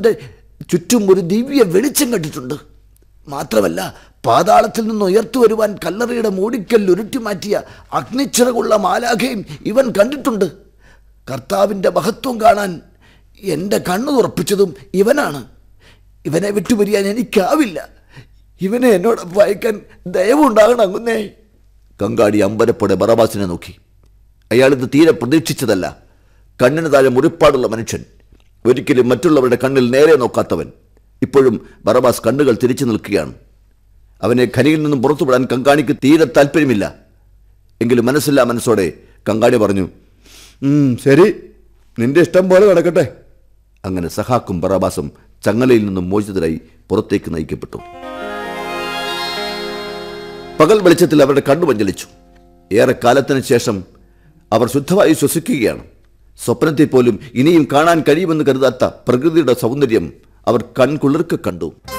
അവൻ്റെ ചുറ്റും ഒരു ദിവ്യ വെളിച്ചം കണ്ടിട്ടുണ്ട് മാത്രമല്ല പാതാളത്തിൽ നിന്ന് ഉയർത്തു വരുവാൻ കല്ലറയുടെ മൂടിക്കല്ല് ഉരുട്ടി മാറ്റിയ അഗ്നിച്ചിറകുള്ള മാലാഖയും ഇവൻ കണ്ടിട്ടുണ്ട് കർത്താവിൻ്റെ മഹത്വം കാണാൻ എൻ്റെ കണ്ണു തുറപ്പിച്ചതും ഇവനാണ് ഇവനെ വിട്ടുപിരിയാൻ എനിക്കാവില്ല ഇവനെ എന്നോടൊപ്പം അയക്കാൻ ദയവുണ്ടാകണം അങ്ങുന്നേ കങ്കാടി അമ്പരപ്പോടെ ബറബാസിനെ നോക്കി അയാളിത് തീരെ പ്രതീക്ഷിച്ചതല്ല കണ്ണിന് താഴെ മുറിപ്പാടുള്ള മനുഷ്യൻ ഒരിക്കലും മറ്റുള്ളവരുടെ കണ്ണിൽ നേരെ നോക്കാത്തവൻ ഇപ്പോഴും ബറബാസ് കണ്ണുകൾ തിരിച്ചു നിൽക്കുകയാണ് അവനെ ഖനിയിൽ നിന്നും പുറത്തുവിടാൻ കങ്കാണിക്ക് തീരെ താല്പര്യമില്ല എങ്കിലും മനസ്സില്ലാ മനസ്സോടെ കങ്കാണി പറഞ്ഞു "ഉം, ശരി നിന്റെ ഇഷ്ടം പോലെ നടക്കട്ടെ അങ്ങനെ സഹാക്കും ബറാബാസും ചങ്ങലയിൽ നിന്നും മോചിതരായി പുറത്തേക്ക് നയിക്കപ്പെട്ടു പകൽ വെളിച്ചത്തിൽ അവരുടെ കണ്ണു പഞ്ചലിച്ചു ഏറെ കാലത്തിന് ശേഷം അവർ ശുദ്ധമായി ശ്വസിക്കുകയാണ് സ്വപ്നത്തെ പോലും ഇനിയും കാണാൻ കഴിയുമെന്ന് കരുതാത്ത പ്രകൃതിയുടെ സൗന്ദര്യം അവർ കൺകുളിർക്ക് കണ്ടു